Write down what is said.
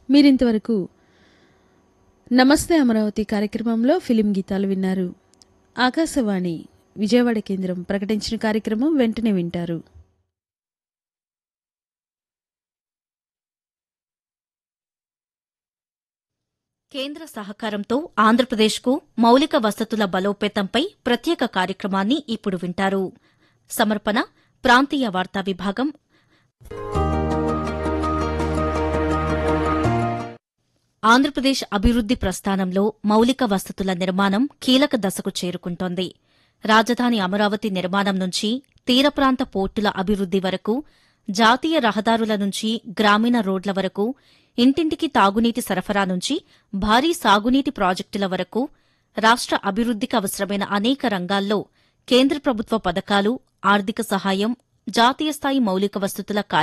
మీరింతవరకు నమస్తే అమరావతి కార్యక్రమంలో ఫిలిం గీతాలు విన్నారు ఆకాశవాణి విజయవాడ కేంద్రం ప్రకటించిన కార్యక్రమం వెంటనే వింటారు కేంద్ర సహకారంతో ఆంధ్రప్రదేశ్కు మౌలిక వసతుల బలోపేతంపై ప్రత్యేక కార్యక్రమాన్ని ఇప్పుడు వింటారు సమర్పణ ప్రాంతీయ వార్తా విభాగం ఆంధ్రప్రదేశ్ అభివృద్ది ప్రస్థానంలో మౌలిక వసతుల నిర్మాణం కీలక దశకు చేరుకుంటోంది రాజధాని అమరావతి నిర్మాణం నుంచి తీర ప్రాంత పోర్టుల అభివృద్ది వరకు జాతీయ రహదారుల నుంచి గ్రామీణ రోడ్ల వరకు ఇంటింటికి తాగునీటి సరఫరా నుంచి భారీ సాగునీటి ప్రాజెక్టుల వరకు రాష్ట్ర అభివృద్దికి అవసరమైన అనేక రంగాల్లో కేంద్ర ప్రభుత్వ పథకాలు ఆర్థిక సహాయం జాతీయ స్థాయి మౌలిక వసతుల